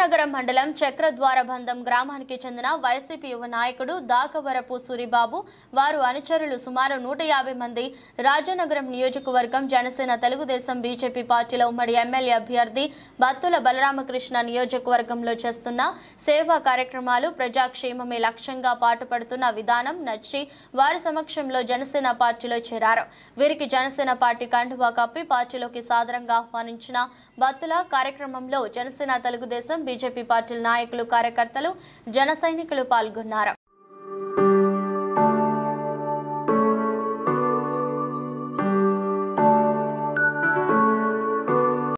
రాజానగరం మండలం చక్రద్వారబంధం గ్రామానికి చెందిన వైసీపీ యువ నాయకుడు దాకవరపు సూరిబాబు వారు అనుచరులు సుమారు నూట యాభై మంది రాజానగరం నియోజకవర్గం జనసేన తెలుగుదేశం బీజేపీ పార్టీల ఉమ్మడి ఎమ్మెల్యే అభ్యర్థి బత్తుల బలరామకృష్ణ నియోజకవర్గంలో చేస్తున్న సేవా కార్యక్రమాలు ప్రజాక్షేమమే లక్ష్యంగా పాటుపడుతున్న విధానం నచ్చి వారి సమక్షంలో జనసేన పార్టీలో చేరారు వీరికి జనసేన పార్టీ కండువా కప్పి పార్టీలోకి సాదరంగా ఆహ్వానించిన బత్తుల కార్యక్రమంలో జనసేన తెలుగుదేశం బీజేపీ పార్టీల నాయకులు కార్యకర్తలు జన సైనికులు పాల్గొన్నారు